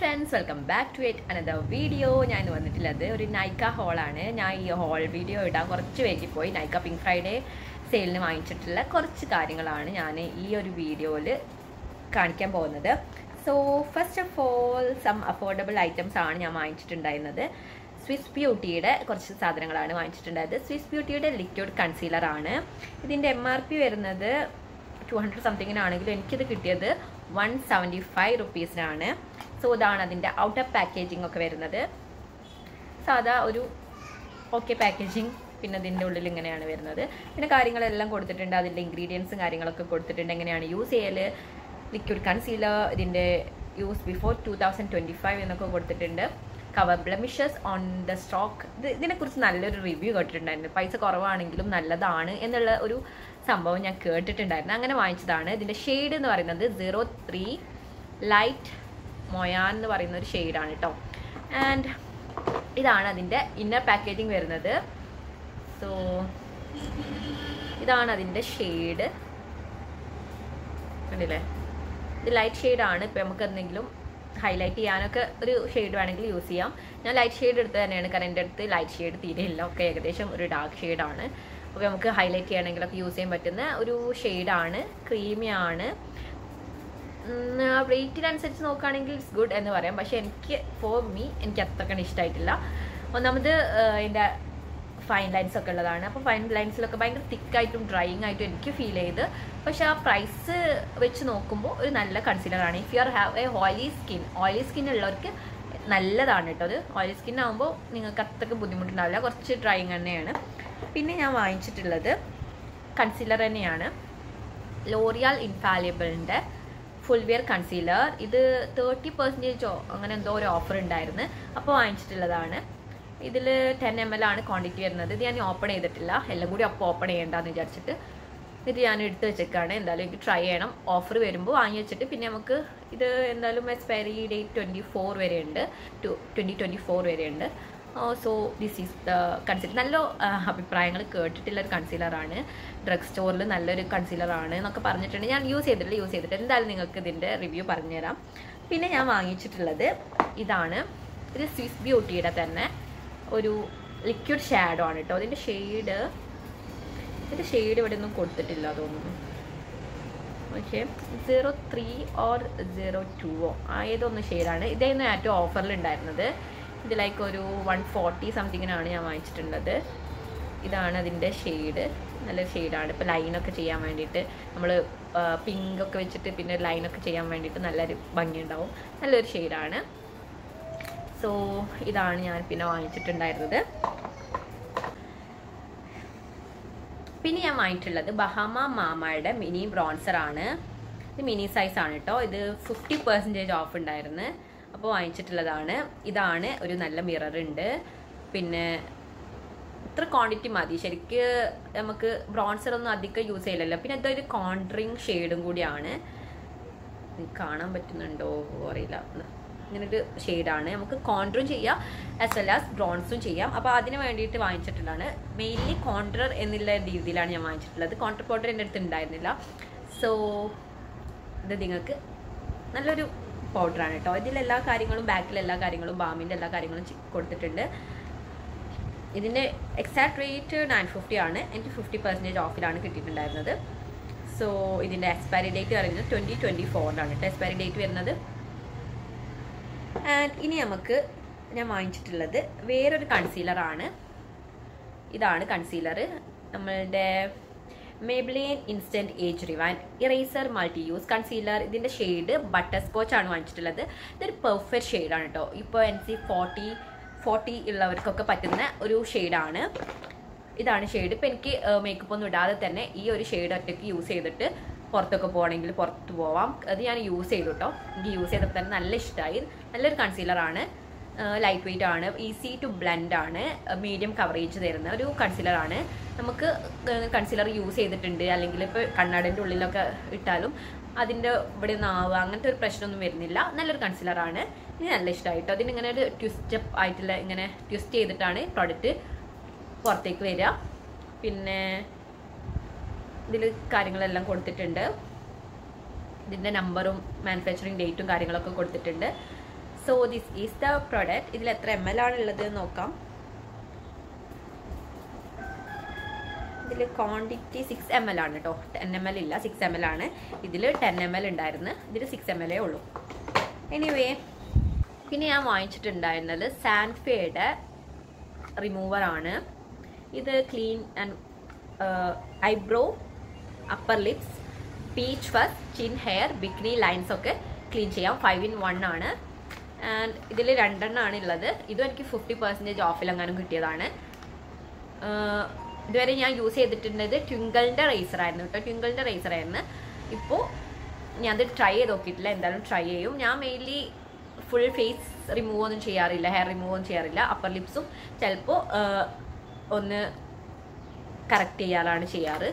friends welcome back to it another video ഞാൻ ഇന്ന് വന്നിട്ടുള്ളത് ഒരു നൈക്ക ഹോളാണ് ഞാൻ ഈ ഹോൾ വീഡിയോ ഇടാൻ കുറച്ച് വൈകിപ്പോയി നൈക്ക പിങ്ക് ഫ്രൈഡേ സെയിലിന് വാങ്ങിച്ചിട്ടുള്ള കുറച്ച് കാര്യങ്ങളാണ് ഞാൻ ഈ ഒരു വീഡിയോയിൽ കാണിക്കാൻ പോകുന്നത് so first of all some affordable items ആണ് ഞാൻ വാങ്ങിച്ചിട്ടുണ്ടായിരുന്നത് സ്വിസ് ബ്യൂട്ടിയുടെ കുറച്ച് സാധനങ്ങളാണ് വാങ്ങിച്ചിട്ടുണ്ടായത് സ്വിസ് ബ്യൂട്ടിയുടെ ലിക്വിഡ് കൺസീലർ ആണ് ഇതിൻ്റെ എം ആർ പി വരുന്നത് ടു ഹൺഡ്രഡ് സംതിങ്ങിനാണെങ്കിലും എനിക്കിത് കിട്ടിയത് വൺ സെവൻറ്റി ഫൈവ് റുപ്പീസിനാണ് സോ ഇതാണ് അതിൻ്റെ ഔട്ടർ പാക്കേജിംഗ് ഒക്കെ വരുന്നത് സാധാ ഒരു ഓക്കെ പാക്കേജിങ് പിന്നെ അതിൻ്റെ ഉള്ളിൽ ഇങ്ങനെയാണ് വരുന്നത് പിന്നെ കാര്യങ്ങളെല്ലാം കൊടുത്തിട്ടുണ്ട് അതിൻ്റെ ഇൻഗ്രീഡിയൻസും കാര്യങ്ങളൊക്കെ കൊടുത്തിട്ടുണ്ട് എങ്ങനെയാണ് യൂസ് ചെയ്യൽ ലിക്വിഡ് കൺസീലർ ഇതിൻ്റെ use before two thousand twenty five എന്നൊക്കെ കൊടുത്തിട്ടുണ്ട് cover blemishes on the stock ഇത് ഇതിനെക്കുറിച്ച് നല്ലൊരു റിവ്യൂ കേട്ടിട്ടുണ്ടായിരുന്നു പൈസ കുറവാണെങ്കിലും നല്ലതാണ് എന്നുള്ള ഒരു സംഭവം ഞാൻ കേട്ടിട്ടുണ്ടായിരുന്നു അങ്ങനെ വാങ്ങിച്ചതാണ് ഇതിൻ്റെ ഷെയ്ഡ് എന്ന് പറയുന്നത് സീറോ ത്രീ ലൈറ്റ് മൊയാൻ എന്ന് പറയുന്ന ഒരു ഷെയ്ഡാണ് കേട്ടോ ആൻഡ് ഇതാണ് അതിൻ്റെ ഇന്നർ പാക്കേജിങ് വരുന്നത് സോ ഇതാണ് അതിൻ്റെ ഷെയ്ഡ് കണ്ടില്ലേ ഇത് ലൈറ്റ് ഷെയ്ഡാണ് ഇപ്പോൾ നമുക്ക് എന്തെങ്കിലും ഹൈലൈറ്റ് ചെയ്യാനൊക്കെ ഒരു ഷെയ്ഡ് വേണമെങ്കിൽ യൂസ് ചെയ്യാം ഞാൻ ലൈറ്റ് ഷെയ്ഡ് എടുത്ത് തന്നെയാണ് കാരണം എൻ്റെ അടുത്ത് ലൈറ്റ് ഷെയ്ഡ് തീരെ ഇല്ല ഒക്കെ ഏകദേശം ഒരു ഡാർക്ക് ഷെയ്ഡാണ് അപ്പോൾ നമുക്ക് ഹൈലൈറ്റ് ചെയ്യണമെങ്കിലൊക്കെ യൂസ് ചെയ്യാൻ പറ്റുന്ന ഒരു ഷെയ്ഡാണ് ക്രീമിയാണ് റേറ്റിനനുസരിച്ച് നോക്കുകയാണെങ്കിൽ ഇറ്റ്സ് ഗുഡ് എന്ന് പറയാം പക്ഷെ എനിക്ക് ഫോർ മീ എനിക്ക് അത്രക്കണ്ട് ഇഷ്ടമായിട്ടില്ല ഒന്നാമത് എൻ്റെ ഫൈൻ ലൈൻസ് ഒക്കെ ഉള്ളതാണ് അപ്പോൾ ഫൈൻ ലൈൻസിലൊക്കെ ഭയങ്കര തിക്കായിട്ടും ഡ്രൈയിങ് ആയിട്ടും എനിക്ക് ഫീൽ ചെയ്ത് പക്ഷെ ആ പ്രൈസ് വെച്ച് നോക്കുമ്പോൾ ഒരു നല്ല കൺസിഡറാണ് if you are have a oily skin oily skin ഉള്ളവർക്ക് നല്ലതാണ് കേട്ടോ അത് ഓയിലി സ്കിൻ ആകുമ്പോൾ നിങ്ങൾക്ക് അത്രയ്ക്ക് ബുദ്ധിമുട്ടുണ്ടാവില്ല കുറച്ച് ഡ്രൈയിങ് തന്നെയാണ് പിന്നെ ഞാൻ വാങ്ങിച്ചിട്ടുള്ളത് കൺസീലർ തന്നെയാണ് ലോറിയാൽ ഇൻഫാലിബിളിൻ്റെ ഫുൾ വെയർ കൺസീലർ ഇത് തേർട്ടി പെർസെൻറ്റേജോ അങ്ങനെ എന്തോ ഒരു ഓഫർ ഉണ്ടായിരുന്നു അപ്പോൾ വാങ്ങിച്ചിട്ടുള്ളതാണ് ഇതിൽ ടെൻ എം എൽ ആണ് ക്വാണ്ടിറ്റി വരുന്നത് ഇത് ഞാൻ ഓപ്പൺ ചെയ്തിട്ടില്ല എല്ലാം കൂടി അപ്പോൾ ഓപ്പൺ ചെയ്യേണ്ടെന്ന് വിചാരിച്ചിട്ട് ഇത് ഞാൻ എടുത്ത് വെച്ചേക്കാണ് എന്തായാലും എനിക്ക് ട്രൈ ചെയ്യണം ഓഫർ വരുമ്പോൾ വാങ്ങി വെച്ചിട്ട് പിന്നെ നമുക്ക് ഇത് എന്തായാലും എക്സ്പയറി ഡേറ്റ് ട്വൻറ്റി ഫോർ വരെ ഉണ്ട് ടു ട്വൻറ്റി ട്വൻറ്റി ഫോർ വരെ ഉണ്ട് so this is the concealer നല്ല അഭിപ്രായങ്ങൾ കേട്ടിട്ടുള്ള ഒരു കൺസീലറാണ് ഡ്രഗ് സ്റ്റോറിൽ നല്ലൊരു കൺസീലറാണ് എന്നൊക്കെ പറഞ്ഞിട്ടുണ്ട് ഞാൻ യൂസ് ചെയ്തിട്ടില്ല യൂസ് ചെയ്തിട്ട് എന്തായാലും നിങ്ങൾക്ക് ഇതിൻ്റെ റിവ്യൂ പറഞ്ഞുതരാം പിന്നെ ഞാൻ വാങ്ങിച്ചിട്ടുള്ളത് ഇതാണ് ഇത് സ്വിസ് ബ്യൂട്ടിയുടെ തന്നെ ഒരു ലിക്വിഡ് ഷാഡോ ആണ് കേട്ടോ അതിൻ്റെ ഷെയ്ഡ് ഇതിൻ്റെ ഷെയ്ഡ് ഇവിടെ ഒന്നും കൊടുത്തിട്ടില്ല തോന്നുന്നു okay zero three or zero ടുവോ ഏതൊന്ന് ഷെയ്ഡാണ് ഇതായിരുന്നു ഏറ്റവും ഓഫറിൽ ഉണ്ടായിരുന്നത് ഇത് ലൈക്ക് ഒരു വൺ ഫോർട്ടി സംതിങ്ങിനാണ് ഞാൻ വാങ്ങിച്ചിട്ടുള്ളത് ഇതാണ് അതിൻ്റെ ഷെയ്ഡ് നല്ലൊരു ഷെയ്ഡാണ് ഇപ്പോൾ ലൈനൊക്കെ ചെയ്യാൻ വേണ്ടിയിട്ട് നമ്മൾ പിങ്ക് ഒക്കെ വെച്ചിട്ട് പിന്നെ ലൈനൊക്കെ ചെയ്യാൻ വേണ്ടിയിട്ട് നല്ലൊരു ഭംഗിയുണ്ടാവും നല്ലൊരു ഷെയ്ഡാണ് സോ ഇതാണ് ഞാൻ പിന്നെ വാങ്ങിച്ചിട്ടുണ്ടായിരുന്നത് പിന്നെ ഞാൻ വാങ്ങിയിട്ടുള്ളത് ബഹാമ മാമയുടെ മിനി ബ്രോൺസർ ആണ് ഇത് മിനി സൈസ് ആണ് കേട്ടോ ഇത് ഫിഫ്റ്റി പെർസെൻറ്റേജ് ഓഫ് ഉണ്ടായിരുന്നു അപ്പോൾ വാങ്ങിച്ചിട്ടുള്ളതാണ് ഇതാണ് ഒരു നല്ല മിറർ ഉണ്ട് പിന്നെ ഇത്ര ക്വാണ്ടിറ്റി മതി ശരിക്ക് നമുക്ക് ബ്രോൺസർ ഒന്നും അധികം യൂസ് ചെയ്യില്ലല്ലോ പിന്നെ ഇതൊരു കോൺട്രിങ് ഷെയ്ഡും കൂടിയാണ് കാണാൻ പറ്റുന്നുണ്ടോ അറിയില്ല ഇങ്ങനൊരു ഷെയ്ഡാണ് നമുക്ക് കോൺട്രും ചെയ്യാം ആസ് വെൽ ആസ് ബ്രോൺസും ചെയ്യാം അപ്പോൾ അതിന് വേണ്ടിയിട്ട് വാങ്ങിച്ചിട്ടുള്ളതാണ് മെയിൻലി കോൺട്രർ എന്നുള്ള രീതിയിലാണ് ഞാൻ വാങ്ങിച്ചിട്ടുള്ളത് കോൺട്ര പൗഡർ എൻ്റെ അടുത്ത് ഉണ്ടായിരുന്നില്ല സോ ഇത് നിങ്ങൾക്ക് നല്ലൊരു പൗഡറാണ് കേട്ടോ ഇതിൽ എല്ലാ കാര്യങ്ങളും ബാക്കിൽ എല്ലാ കാര്യങ്ങളും ബാമിൻ്റെ എല്ലാ കാര്യങ്ങളും കൊടുത്തിട്ടുണ്ട് ഇതിൻ്റെ എക്സാക്ട് റേറ്റ് നയൻ ഫിഫ്റ്റി ആണ് എനിക്ക് ഫിഫ്റ്റി പെർസെൻറ്റേജ് ഓഫിലാണ് കിട്ടിയിട്ടുണ്ടായിരുന്നത് സോ ഇതിൻ്റെ എക്സ്പയറി ഡേറ്റ് പറയുന്നത് ട്വൻറ്റി ട്വൻറ്റി ഫോറിലാണ് കേട്ടോ എക്സ്പയറി ഡേറ്റ് വരുന്നത് ആൻഡ് ഇനി നമുക്ക് ഞാൻ വാങ്ങിച്ചിട്ടുള്ളത് വേറൊരു കൺസീലറാണ് ഇതാണ് കൺസീലർ നമ്മളുടെ Maybelline instant age rewind eraser multi use concealer ഇതിൻ്റെ ഷെയ്ഡ് ബട്ടർ സ്കോച്ച് ആണ് വാങ്ങിച്ചിട്ടുള്ളത് ഇതൊരു പെർഫെക്റ്റ് ഷെയ്ഡാണ് കേട്ടോ ഇപ്പോൾ എൻ സി ഫോർട്ടി ഫോർട്ടി ഉള്ളവർക്കൊക്കെ പറ്റുന്ന ഒരു ഷെയ്ഡാണ് ഇതാണ് ഷെയ്ഡ് ഇപ്പോൾ എനിക്ക് മേക്കപ്പ് ഒന്നും ഇടാതെ തന്നെ ഈ ഒരു ഷെയ്ഡ് ഒറ്റയ്ക്ക് യൂസ് ചെയ്തിട്ട് പുറത്തൊക്കെ പോകണമെങ്കിൽ പുറത്ത് പോവാം അത് ഞാൻ യൂസ് ചെയ്തു കേട്ടോ എനിക്ക് യൂസ് ചെയ്തപ്പോൾ തന്നെ നല്ല ഇഷ്ടമായി നല്ലൊരു കൺസീലറാണ് ലൈറ്റ് വെയിറ്റ് ആണ് ഈസി ടു ബ്ലെൻഡ് ആണ് മീഡിയം കവറേജ് തരുന്ന ഒരു കൺസീലറാണ് നമുക്ക് കൺസീലർ യൂസ് ചെയ്തിട്ടുണ്ട് അല്ലെങ്കിൽ ഇപ്പോൾ കണ്ണാടിൻ്റെ ഉള്ളിലൊക്കെ ഇട്ടാലും അതിൻ്റെ ഇവിടെ നാവ് അങ്ങനത്തെ ഒരു പ്രശ്നമൊന്നും വരുന്നില്ല നല്ലൊരു കൺസീലറാണ് ഇത് നല്ല ഇഷ്ടമായിട്ടോ അതിനിങ്ങനെ ഒരു ട്വിസ്റ്റ് ആയിട്ടുള്ള ഇങ്ങനെ ട്വിസ്റ്റ് ചെയ്തിട്ടാണ് പ്രോഡക്റ്റ് പുറത്തേക്ക് വരിക പിന്നെ ഇതിൽ കാര്യങ്ങളെല്ലാം കൊടുത്തിട്ടുണ്ട് ഇതിൻ്റെ നമ്പറും മാനുഫാക്ചറിങ് ഡേറ്റും കാര്യങ്ങളൊക്കെ കൊടുത്തിട്ടുണ്ട് so this is the product ഇതിൽ എത്ര എം എൽ ആണ് ഉള്ളത് എന്ന് നോക്കാം ഇതിൽ ക്വാണ്ടിറ്റി സിക്സ് എം എൽ ആണ് കേട്ടോ ടെൻ എം എൽ ഇല്ല സിക്സ് എം എൽ ആണ് ഇതിൽ ടെൻ എം എൽ ഉണ്ടായിരുന്നു ഇതിൽ സിക്സ് എം എൽ ഉള്ളൂ എനിവേ പിന്നെ ഞാൻ വാങ്ങിച്ചിട്ടുണ്ടായിരുന്നത് സാൻഫേയുടെ റിമൂവർ ആണ് ഇത് clean and eyebrow upper lips peach fuzz chin hair bikini lines ഒക്കെ ക്ലീൻ ചെയ്യാം ഫൈവ് ഇൻ വൺ ആണ് ആൻഡ് ഇതിൽ രണ്ടെണ്ണമാണ് ഉള്ളത് ഇതും എനിക്ക് ഫിഫ്റ്റി പെർസെൻറ്റേജ് ഓഫിലെങ്ങാനും കിട്ടിയതാണ് ആഹ് ഇതുവരെ ഞാൻ യൂസ് ചെയ്തിട്ടുള്ളത് ട്വിങ്കിളിൻ്റെ റേസറായിരുന്നു കേട്ടോ ട്വിങ്കിളിൻ്റെ റേസറായിരുന്നു ഇപ്പോൾ ഞാൻ അത് ട്രൈ ചെയ്ത് നോക്കിയിട്ടില്ല എന്തായാലും ട്രൈ ചെയ്യും ഞാൻ മെയിൻലി ഫുൾ ഫേസ് റിമൂവ് ഒന്നും ചെയ്യാറില്ല ഹെയർ റിമൂവ് ഒന്നും ചെയ്യാറില്ല അപ്പർ ലിപ്സും ചിലപ്പോൾ ഒന്ന് കറക്റ്റ് ചെയ്യാറാണ് ചെയ്യാറ്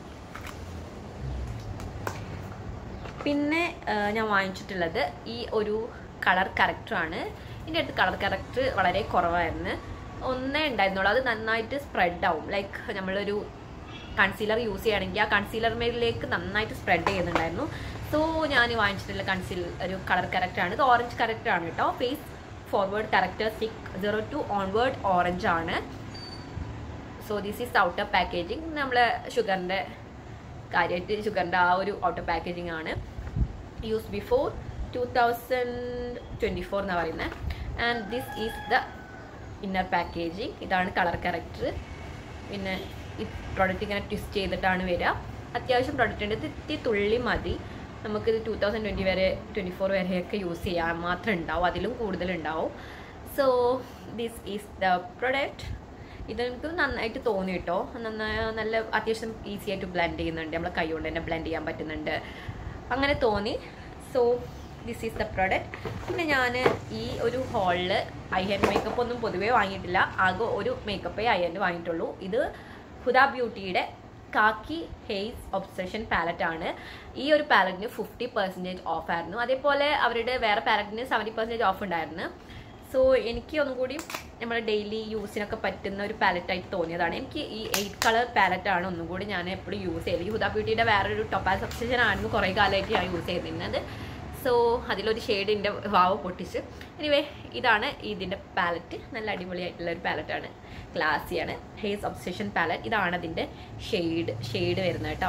പിന്നെ ആ, ഞാൻ വാങ്ങിച്ചിട്ടുള്ളത് ഈ ഒരു കളർ കറക്റ്ററാണ് ഇതിൻ്റെ അടുത്ത് കളർ കറക്റ്റ് വളരെ കുറവായിരുന്നു ഒന്നേ ഉണ്ടായിരുന്നുള്ളൂ അത് നന്നായിട്ട് സ്പ്രെഡ് ആവും ലൈക്ക് നമ്മളൊരു കൺസീലർ യൂസ് ചെയ്യുകയാണെങ്കിൽ ആ കൺസീലർ മേലിലേക്ക് നന്നായിട്ട് സ്പ്രെഡ് ചെയ്യുന്നുണ്ടായിരുന്നു സോ ഞാൻ വാങ്ങിച്ചിട്ടുള്ള കൺസീലർ ഒരു കളർ കറക്റ്റാണ് ഇത് ഓറഞ്ച് കറക്റ്റാണ് കേട്ടോ face forward corrector stick zero two onward orange ആണ് so this is outer packaging നമ്മളെ ഷുഗറിൻ്റെ കാര്യമായിട്ട് ഷുഗറിൻ്റെ ആ ഒരു ഔട്ടർ പാക്കേജിങ് ആണ് use before two thousand twenty four എന്നാണ് പറയുന്നത് and this is the inner packaging ഇതാണ് കളർ കറക്റ്റർ പിന്നെ ഈ പ്രോഡക്റ്റ് ഇങ്ങനെ ട്വിസ്റ്റ് ചെയ്തിട്ടാണ് വരിക അത്യാവശ്യം പ്രോഡക്റ്റ് ഉണ്ട് ഇത് ഇത്തിരി തുള്ളി മതി നമുക്കിത് ടു തൗസൻഡ് ട്വൻറ്റി വരെ ട്വൻറ്റി ഫോർ വരെയൊക്കെ യൂസ് ചെയ്യാൻ മാത്രം ഉണ്ടാവും അതിലും കൂടുതലുണ്ടാവും so this is the product ഇതെനിക്ക് നന്നായിട്ട് തോന്നി കേട്ടോ നന്നായി നല്ല അത്യാവശ്യം ഈസി ആയിട്ട് ബ്ലെൻഡ് ചെയ്യുന്നുണ്ട് നമ്മളെ കൈ കൊണ്ട് തന്നെ ബ്ലെൻഡ് ചെയ്യാൻ പറ്റുന്നുണ്ട് അങ്ങനെ തോന്നി so this is the product പിന്നെ ഞാൻ ഈ ഒരു ഹോളിൽ ഐ ഹാൻഡ് മേക്കപ്പ് ഒന്നും പൊതുവേ വാങ്ങിയിട്ടില്ല ആകെ ഒരു മേക്കപ്പേ ഐ ഹാൻഡ് വാങ്ങിയിട്ടുള്ളൂ ഇത് ഹുദ ബ്യൂട്ടിയുടെ കാക്കി ഹെയ്സ് ഒബ്സഷൻ പാലറ്റ് ആണ് ഈ ഒരു പാലറ്റിന് ഫിഫ്റ്റി പെർസെൻറ്റേജ് ഓഫ് ആയിരുന്നു അതേപോലെ അവരുടെ വേറെ പാലറ്റിന് സെവൻറ്റി പെർസെൻറ്റേജ് ഓഫ് ഉണ്ടായിരുന്നു സോ എനിക്ക് ഒന്നും കൂടി നമ്മുടെ ഡെയിലി യൂസിനൊക്കെ പറ്റുന്ന ഒരു പാലറ്റ് ആയിട്ട് തോന്നിയതാണ് എനിക്ക് ഈ എയ്റ്റ് കളർ പാലറ്റ് ആണ് ഒന്നും കൂടി ഞാൻ എപ്പോഴും യൂസ് ചെയ്തത് ഈ ഹുദ ബ്യൂട്ടിയുടെ വേറൊരു ടൊപ്പാസ് ഒബ്സഷൻ ആയിരുന്നു കുറേ കാലമായിട്ട് ഞാൻ യൂസ് ചെയ്തിരുന്നത് സോ അതിലൊരു ഷെയ്ഡിൻ്റെ വാവ് പൊട്ടിച്ച് എനിവേ ഇതാണ് ഇതിൻ്റെ പാലറ്റ് നല്ല അടിപൊളിയായിട്ടുള്ള ഒരു പാലറ്റാണ് ക്ലാസ്സിയാണ് ഹെയ്സ് ഒബ്സഷൻ പാലറ്റ് ഇതാണ് അതിൻ്റെ ഷെയ്ഡ് ഷെയ്ഡ് വരുന്നത് കേട്ടോ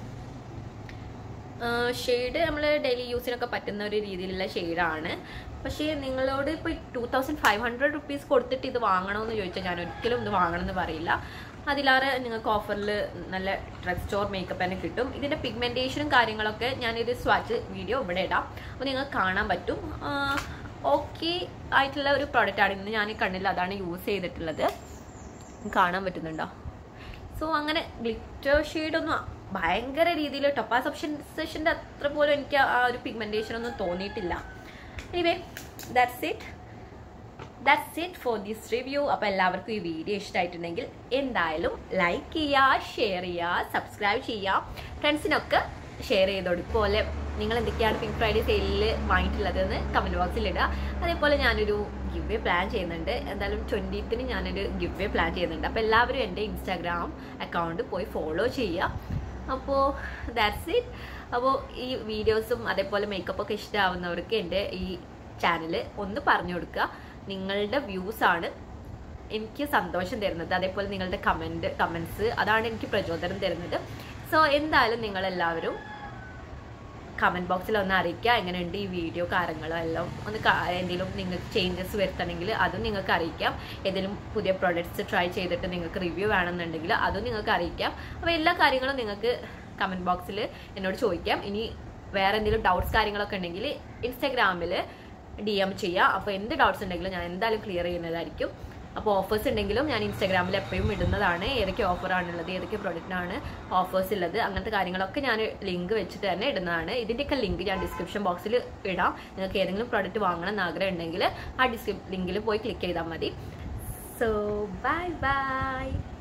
ഷെയ്ഡ് നമ്മൾ ഡെയിലി യൂസിനൊക്കെ പറ്റുന്ന ഒരു രീതിയിലുള്ള ഷെയ്ഡാണ് പക്ഷേ നിങ്ങളോട് ഇപ്പോൾ two thousand five hundred rupees കൊടുത്തിട്ട് ഇത് വാങ്ങണമെന്ന് ചോദിച്ചാൽ ഞാൻ ഒരിക്കലും ഇത് വാങ്ങണമെന്ന് പറയില്ല അതിലാറ് നിങ്ങൾക്ക് ഓഫറിൽ നല്ല ഡ്രഗ് സ്റ്റോർ മേക്കപ്പ് തന്നെ കിട്ടും ഇതിൻ്റെ പിഗ്മെൻറ്റേഷനും കാര്യങ്ങളൊക്കെ ഞാനൊരു സ്വാച്ച് വീഡിയോ ഇവിടെ ഇടാം അപ്പോൾ നിങ്ങൾക്ക് കാണാൻ പറ്റും ഓക്കെ ആയിട്ടുള്ള ഒരു പ്രോഡക്റ്റ് ആണ് ഇന്ന് ഞാൻ ഈ കണ്ണിൽ അതാണ് യൂസ് ചെയ്തിട്ടുള്ളത് കാണാൻ പറ്റുന്നുണ്ടോ സോ അങ്ങനെ ഗ്ലിറ്റർ ഷെയ്ഡൊന്നും ഭയങ്കര രീതിയിൽ ടൊപ്പാസ് ഓപ്ഷൻ സെഷൻ്റെ അത്ര പോലും എനിക്ക് ആ ഒരു പിഗ്മെൻറ്റേഷൻ ഒന്നും തോന്നിയിട്ടില്ല anyway that's it that's it for this review അപ്പോൾ എല്ലാവർക്കും ഈ വീഡിയോ ഇഷ്ടമായിട്ടുണ്ടെങ്കിൽ എന്തായാലും ലൈക്ക് ചെയ്യുക ഷെയർ ചെയ്യുക സബ്സ്ക്രൈബ് ചെയ്യുക ഫ്രണ്ട്സിനൊക്കെ ഷെയർ ചെയ്ത് കൊടുക്കും പോലെ നിങ്ങൾ എന്തൊക്കെയാണ് പിങ്ക് ഫ്രൈഡേ സെയിലിൽ വാങ്ങിയിട്ടുള്ളതെന്ന് കമൻറ്റ് ബോക്സിൽ ഇടുക അതേപോലെ ഞാനൊരു ഗിവ് വേ പ്ലാൻ ചെയ്യുന്നുണ്ട് എന്തായാലും ട്വൻറ്റീത്തിന് ഞാനൊരു ഗിവ് വേ പ്ലാൻ ചെയ്യുന്നുണ്ട് അപ്പോൾ എല്ലാവരും എൻ്റെ ഇൻസ്റ്റാഗ്രാം അക്കൗണ്ട് പോയി ഫോളോ ചെയ്യുക അപ്പോൾ ദാറ്റ്സ് ഇറ്റ് അപ്പോൾ ഈ വീഡിയോസും അതേപോലെ മേക്കപ്പ് ഒക്കെ ഇഷ്ടമാവുന്നവർക്ക് എൻ്റെ ഈ ചാനൽ ഒന്ന് പറഞ്ഞു കൊടുക്കുക നിങ്ങളുടെ വ്യൂസ് ആണ് എനിക്ക് സന്തോഷം തരുന്നത് അതേപോലെ നിങ്ങളുടെ കമൻറ്റ് കമൻസ് അതാണ് എനിക്ക് പ്രചോദനം തരുന്നത് സോ എന്തായാലും നിങ്ങളെല്ലാവരും കമൻറ്റ് ബോക്സിൽ ഒന്ന് അറിയിക്കുക എങ്ങനെയുണ്ട് ഈ വീഡിയോ കാര്യങ്ങളും എല്ലാം ഒന്ന് കാ- എന്തെങ്കിലും നിങ്ങൾക്ക് ചേഞ്ചസ് വരുത്തണമെങ്കിൽ അതും നിങ്ങൾക്ക് അറിയിക്കാം ഏതെങ്കിലും പുതിയ പ്രോഡക്റ്റ്സ് ട്രൈ ചെയ്തിട്ട് നിങ്ങൾക്ക് റിവ്യൂ വേണമെന്നുണ്ടെങ്കിൽ അതും നിങ്ങൾക്ക് അറിയിക്കാം അപ്പോൾ എല്ലാ കാര്യങ്ങളും നിങ്ങൾക്ക് കമൻറ്റ് ബോക്സിൽ എന്നോട് ചോദിക്കാം ഇനി വേറെ എന്തെങ്കിലും ഡൗട്ട്സ് കാര്യങ്ങളൊക്കെ ഉണ്ടെങ്കിൽ ഇൻസ്റ്റാഗ്രാമിൽ ഡി എം ചെയ്യാം അപ്പോൾ എന്ത് ഡൗട്ട്സ് ഉണ്ടെങ്കിലും ഞാൻ എന്തായാലും ക്ലിയർ ചെയ്യുന്നതായിരിക്കും അപ്പോൾ ഓഫേഴ്സ് ഉണ്ടെങ്കിലും ഞാൻ ഇൻസ്റ്റാഗ്രാമിൽ എപ്പോഴും ഇടുന്നതാണ് ഏതൊക്കെ ഓഫറാണുള്ളത് ഏതൊക്കെ പ്രൊഡക്റ്റിനാണ് ഓഫേഴ്സ് ഉള്ളത് അങ്ങനത്തെ കാര്യങ്ങളൊക്കെ ഞാൻ ലിങ്ക് വെച്ചിട്ട് തന്നെ ഇടുന്നതാണ് ഇതിൻ്റെയൊക്കെ ലിങ്ക് ഞാൻ ഡിസ്ക്രിപ്ഷൻ ബോക്സിൽ ഇടാം നിങ്ങൾക്ക് ഏതെങ്കിലും പ്രൊഡക്റ്റ് വാങ്ങണം എന്ന് ആഗ്രഹം ഉണ്ടെങ്കിൽ ആ ഡിസ്ക്രിപ് ലിങ്കിൽ പോയി ക്ലിക്ക് ചെയ്താൽ മതി സോ ബൈ ബൈ